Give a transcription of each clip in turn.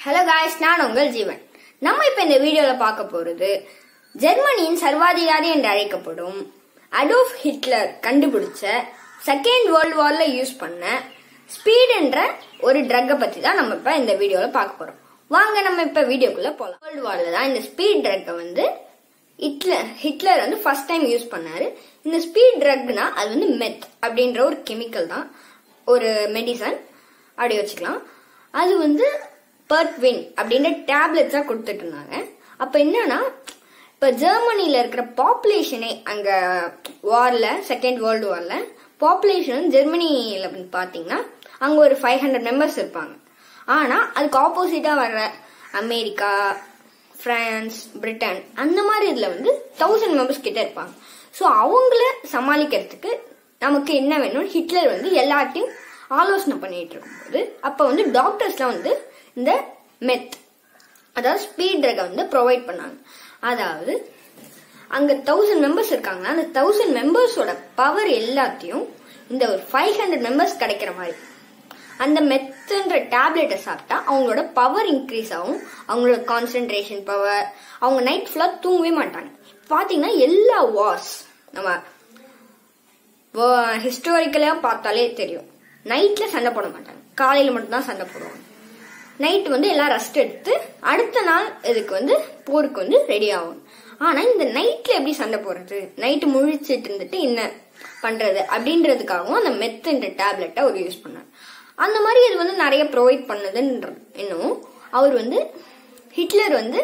hello guys நான் உங்கள் ஜீவன் நம்ம இப்ப இந்த வீடியோல பார்க்க போறது ஜெர்மனியின் சர்வாதிகாரி என்று அழைக்கப்படும் அடோஃப் ஹிட்லர் கண்டுபிடிச்ச செகண்ட் வேர்ல்ட் வார்ல யூஸ் பண்ண ஸ்பீட் என்ற ஒரு ட்ரக்கை பத்தி தான் நம்ம இப்ப இந்த வீடியோல பார்க்க போறோம் வாங்க நம்ம இப்ப வீடியோக்குள்ள போலாம் வேர்ல்ட் வார்ல தான் இந்த ஸ்பீட் ட்ரக்கை வந்து ஹிட்லர் ஹிட்லர் வந்து ஃபர்ஸ்ட் டைம் யூஸ் பண்ணாரு இந்த ஸ்பீட் ட்ரக்னா அது வந்து மெத் அப்படின்ற ஒரு கெமிக்கல் தான் ஒரு மெடிசன் அப்படி வச்சுக்கலாம் அது வந்து பர்ட்வின் அப்படின்ற டேப்லெட்ஸா கொடுத்துட்டு இருந்தாங்க அப்ப என்னன்னா இப்ப ஜெர்மனில இருக்கிற பாப்புலேஷனே அங்க வார்ல செகண்ட் வேர்ல்டு வார்ல பாப்புலேஷன் ஜெர்மனியில வந்து பாத்தீங்கன்னா அங்க ஒரு ஃபைவ் ஹண்ட்ரட் மெம்பர்ஸ் இருப்பாங்க ஆனா அதுக்கு ஆப்போசிட்டா வர்ற அமெரிக்கா பிரான்ஸ் பிரிட்டன் அந்த மாதிரி இதுல வந்து தௌசண்ட் மெம்பர்ஸ் கிட்ட இருப்பாங்க ஸோ அவங்கள சமாளிக்கிறதுக்கு நமக்கு என்ன வேணும் ஹிட்லர் வந்து எல்லாத்தையும் ஆலோசனை பண்ணிட்டு இருக்கும்போது அப்ப வந்து டாக்டர்ஸ்லாம் வந்து இந்த மெத் அதாவது ஸ்பீட் ட்ரகை வந்து ப்ரொவைட் பண்ணாங்க அதாவது அங்க தௌசண்ட் மெம்பர்ஸ் இருக்காங்கன்னா அந்த தௌசண்ட் மெம்பர்ஸோட பவர் எல்லாத்தையும் இந்த ஒரு ஃபைவ் ஹண்ட்ரட் மெம்பர்ஸ் கிடைக்கிற மாதிரி அந்த மெத்துன்ற டேப்லெட்டை சாப்பிட்டா அவங்களோட பவர் இன்க்ரீஸ் ஆகும் அவங்களோட கான்சென்ட்ரேஷன் பவர் அவங்க நைட் ஃபுல்லாக தூங்கவே மாட்டாங்க பாத்தீங்கன்னா எல்லா வார்ஸ் நம்ம ஹிஸ்டாரிக்கலாக பார்த்தாலே தெரியும் நைட்ல சண்டை போட மாட்டாங்க காலையில மட்டும்தான் சண்டை போடுவாங்க நைட் வந்து எல்லாம் ரெஸ்ட் எடுத்து அடுத்த நாள் இதுக்கு வந்து போருக்கு வந்து ரெடி ஆகும் ஆனா இந்த நைட்ல எப்படி சண்டை போடுறது நைட்டு முழிச்சிட்டு இருந்துட்டு என்ன பண்றது அப்படின்றதுக்காகவும் அந்த மெத்துன்ற டேப்லெட்டை அவர் யூஸ் பண்ணார் அந்த மாதிரி இது வந்து நிறைய ப்ரொவைட் பண்ணதுன்ற இன்னும் அவர் வந்து ஹிட்லர் வந்து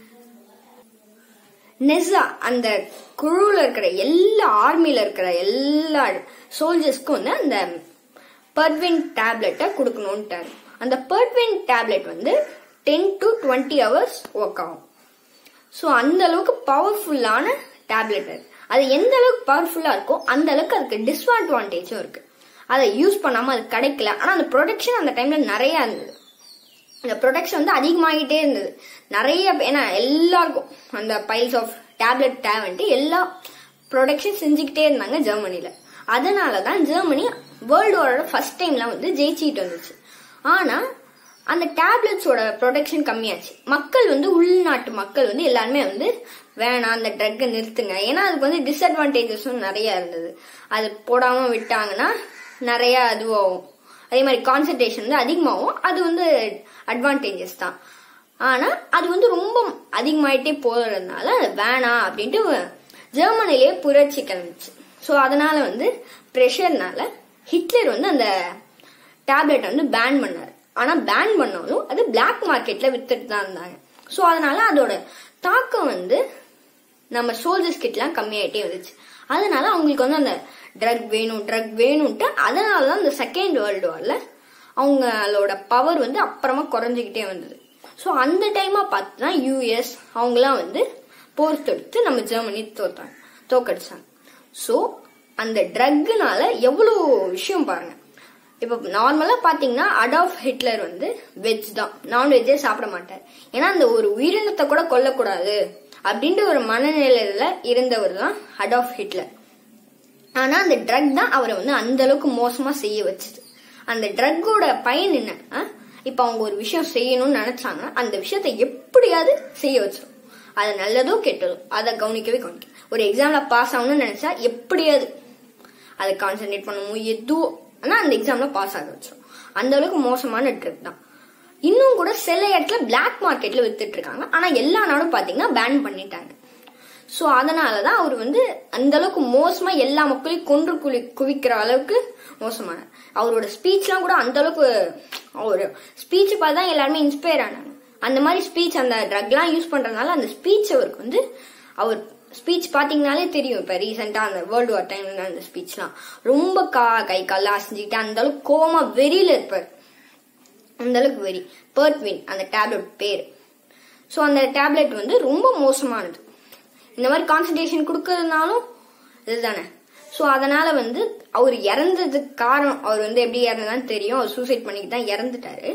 நெசா அந்த குழுல இருக்கிற எல்லா ஆர்மியில இருக்கிற எல்லா சோல்ஜர்ஸ்க்கும் வந்து அந்த பர்வின் டேப்லெட்டை கொடுக்கணும்ட்டாரு அந்த பர்வின் டேப்லெட் வந்து ten to twenty hours work ஆகும் ஸோ அந்த அளவுக்கு பவர்ஃபுல்லான டேப்லெட் அது அது எந்த அளவுக்கு பவர்ஃபுல்லா இருக்கோ அந்த அளவுக்கு அதுக்கு டிஸ்அட்வான்டேஜும் இருக்கு அதை யூஸ் பண்ணாம அது கிடைக்கல ஆனா அந்த ப்ரொடக்ஷன் அந்த டைம்ல நிறைய இருந்தது அந்த ப்ரொடக்ஷன் வந்து அதிகமாகிட்டே இருந்தது நிறைய ஏன்னா எல்லாருக்கும் அந்த பைல்ஸ் ஆஃப் டேப்லெட் தேவைன்ட்டு எல்லா ப்ரொடக்ஷன் செஞ்சுக்கிட்டே இருந்தாங்க ஜெர்மனில அதனால தான் ஜெர்மனி வேர்ல்டு வாரோட ஃபர்ஸ்ட் டைம்ல வந்து ஜெயிச்சிட்டு வந்துச்சு ஆனா அந்த டேப்லெட்ஸோட ப்ரொடக்ஷன் கம்மியாச்சு மக்கள் வந்து உள்நாட்டு மக்கள் வந்து எல்லாருமே வந்து வேணாம் அந்த ட்ரக்கை நிறுத்துங்க ஏன்னா அதுக்கு வந்து டிஸ்அட்வான்டேஜஸும் நிறைய இருந்தது அது போடாம விட்டாங்கன்னா நிறைய அதுவாகும் அதே மாதிரி கான்சன்ட்ரேஷன் வந்து அதிகமாகும் அது வந்து அட்வான்டேஜஸ் தான் ஆனா அது வந்து ரொம்ப அதிகமாயிட்டே போறதுனால அது வேணாம் அப்படின்ட்டு ஜெர்மனிலேயே புரட்சி கிளம்பிச்சு ஸோ அதனால வந்து ப்ரெஷர்னால ஹிட்லர் வந்து அந்த டேப்லெட் வந்து பேன் பண்ணார் ஆனா பேன் பண்ணாலும் அது பிளாக் மார்க்கெட்ல வித்துட்டு தான் இருந்தாங்க ஸோ அதனால அதோட தாக்கம் வந்து நம்ம சோல்ஜர்ஸ் கிட்டலாம் கம்மியாயிட்டே வந்துச்சு அதனால அவங்களுக்கு வந்து அந்த ட்ரக் வேணும் ட்ரக் வேணும்ட்டு அதனால தான் இந்த செகண்ட் வேர்ல்டு வார்ல அவங்களோட பவர் வந்து அப்புறமா குறைஞ்சிக்கிட்டே வந்தது ஸோ அந்த டைமா பார்த்து தான் யூஎஸ் அவங்களாம் வந்து போர் தொடுத்து நம்ம ஜெர்மனி தோத்தாங்க தோக்கடிச்சாங்க ஸோ அந்த ட்ரக்குனால எவ்வளோ விஷயம் பாருங்க இப்போ நார்மலாக பார்த்தீங்கன்னா அடால்ஃப் ஹிட்லர் வந்து வெஜ் தான் நான்வெஜ்ஜே சாப்பிட மாட்டார் ஏன்னா அந்த ஒரு உயிரினத்தை கூட கொல்லக்கூடாது அப்படின்ற ஒரு மனநிலையில இருந்தவர் தான் அடால்ஃப் ஹிட்லர் ஆனா அந்த ட்ரக் தான் அவரை வந்து அந்த அளவுக்கு மோசமா செய்ய வச்சுது அந்த ட்ரக்கோட பயன் என்ன இப்ப அவங்க ஒரு விஷயம் செய்யணும்னு நினைச்சாங்கன்னா அந்த விஷயத்தை எப்படியாவது செய்ய வச்சிடும் அது நல்லதோ கெட்டதோ அதை கவனிக்கவே கவனிக்க ஒரு எக்ஸாம்ல பாஸ் ஆகணும்னு நினைச்சா எப்படியாவது அதை கான்சென்ட்ரேட் பண்ணணும் எதுவோ ஆனா அந்த எக்ஸாம்ல பாஸ் ஆக வச்சிடும் அந்த அளவுக்கு மோசமான ட்ரிக் தான் இன்னும் கூட சில இடத்துல பிளாக் மார்க்கெட்ல வித்துட்டு இருக்காங்க ஆனா எல்லா நாடும் பாத்தீங்கன்னா பேன் பண்ணிட்டாங்க ஸோ அதனாலதான் அவர் வந்து அந்த அளவுக்கு மோசமா எல்லா மக்களையும் கொன்று குளி குவிக்கிற அளவுக்கு மோசமான அவரோட ஸ்பீச்லாம் கூட அந்த அளவுக்கு அவர் ஸ்பீச் பார்த்து தான் எல்லாருமே இன்ஸ்பயர் ஆனாங்க அந்த மாதிரி ஸ்பீச் அந்த ட்ரக்லாம் யூஸ் பண்றதுனால அந்த ஸ்பீச் அவருக்கு வந்து அவர் ஸ்பீச் பாத்தீங்கனாலே தெரியும் இப்ப ரீசெண்டா அந்த வேர்ல்டு வார் டைம்ல அந்த ஸ்பீச்லாம் ரொம்ப கா கை கால அசைஞ்சுக்கிட்டு அந்த அளவுக்கு கோமா வெறியில இருப்பார் அந்த அளவுக்கு வெறி பர்ட்வின் அந்த டேப்லெட் பேர் ஸோ அந்த டேப்லெட் வந்து ரொம்ப மோசமானது இந்த மாதிரி கான்சன்ட்ரேஷன் கொடுக்கறதுனாலும் இதுதானே ஸோ அதனால வந்து அவர் இறந்ததுக்கு காரணம் அவர் வந்து எப்படி இறந்ததான்னு தெரியும் அவர் சூசைட் பண்ணிட்டு தான் இறந்துட்டாரு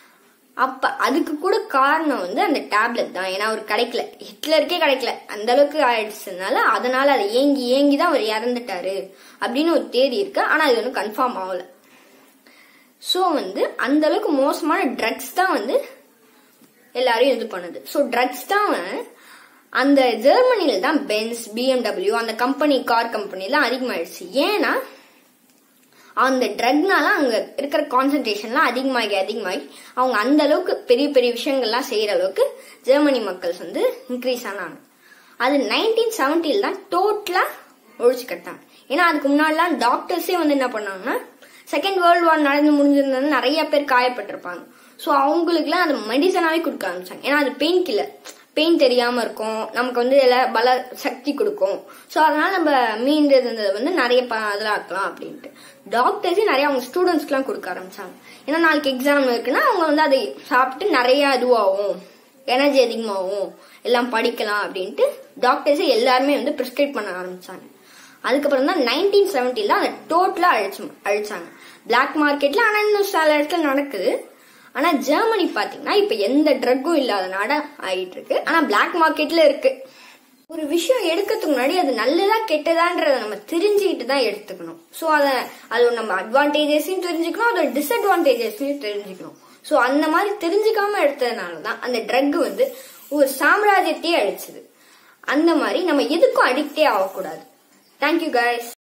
அப்ப அதுக்கு கூட காரணம் வந்து அந்த டேப்லெட் தான் ஏன்னா அவர் கிடைக்கல ஹிட்லருக்கே கிடைக்கல அந்த அளவுக்கு ஆயிடுச்சுனால அதனால அதை ஏங்கி ஏங்கி தான் அவர் இறந்துட்டாரு அப்படின்னு ஒரு தேதி இருக்கு ஆனா அது ஒன்றும் கன்ஃபார்ம் ஆகல ஸோ வந்து அந்த அளவுக்கு மோசமான ட்ரக்ஸ் தான் வந்து எல்லாரையும் இது பண்ணுது ஸோ ட்ரக்ஸ் தான் அந்த ஜெர்மனில தான் பென்ஸ் பிஎம்டபிள்யூ அந்த கம்பெனி கார் கம்பெனிலாம் அதிகமாயிடுச்சு ஏன்னா அந்த ட்ரக்னால அங்க இருக்கிற கான்சன்ட்ரேஷன்லாம் அதிகமாகி அதிகமாகி அவங்க அந்த அளவுக்கு பெரிய பெரிய விஷயங்கள்லாம் செய்யற அளவுக்கு ஜெர்மனி மக்கள்ஸ் வந்து இன்க்ரீஸ் ஆனாங்க அது நைன்டீன் செவன்டில தான் டோட்டலா ஒழிச்சு கட்டாங்க ஏன்னா அதுக்கு முன்னாடிலாம் டாக்டர்ஸே வந்து என்ன பண்ணாங்கன்னா செகண்ட் வேர்ல்டு வார் நடந்து முடிஞ்சிருந்தது நிறைய பேர் காயப்பட்டிருப்பாங்க ஸோ அவங்களுக்குலாம் அது மெடிசனாவே கொடுக்க ஆரம்பிச்சாங்க ஏன்னா அது பெயின் கில்லர் பெயின் தெரியாம இருக்கும் நமக்கு வந்து இதில் பல சக்தி கொடுக்கும் ஸோ அதனால நம்ம மீண்டு இருந்ததை வந்து நிறைய ப இதெல்லாம் இருக்கலாம் அப்படின்ட்டு டாக்டர்ஸே நிறைய அவங்க ஸ்டூடெண்ட்ஸ்க்குலாம் கொடுக்க ஆரம்பிச்சாங்க ஏன்னா நாளைக்கு எக்ஸாம் இருக்குன்னா அவங்க வந்து அதை சாப்பிட்டு நிறைய இதுவாகும் எனர்ஜி அதிகமாகும் எல்லாம் படிக்கலாம் அப்படின்ட்டு டாக்டர்ஸே எல்லாருமே வந்து ப்ரிஸ்கிரைப் பண்ண ஆரம்பிச்சாங்க அதுக்கப்புறம் தான் நைன்டீன் செவன்டில அதை டோட்டலா அழிச்சு அழிச்சாங்க பிளாக் மார்க்கெட்ல ஆனா இன்னும் சில இடத்துல நடக்குது ஆனா ஜெர்மனி பாத்தீங்கன்னா இப்ப எந்த ட்ரக்கும் இல்லாத நாடா ஆயிட்டு இருக்கு ஆனா பிளாக் மார்க்கெட்ல இருக்கு ஒரு விஷயம் எடுக்கிறதுக்கு முன்னாடி அது நல்லதா கெட்டதான்றத நம்ம தெரிஞ்சுக்கிட்டு தான் எடுத்துக்கணும் ஸோ அதை அதோட நம்ம அட்வான்டேஜஸையும் தெரிஞ்சுக்கணும் அதோட டிஸ்அட்வான்டேஜஸையும் தெரிஞ்சுக்கணும் ஸோ அந்த மாதிரி தெரிஞ்சுக்காம எடுத்ததுனால தான் அந்த ட்ரக் வந்து ஒரு சாம்ராஜ்யத்தையே அழிச்சுது அந்த மாதிரி நம்ம எதுக்கும் அடிக்டே ஆகக்கூடாது தேங்க்யூ guys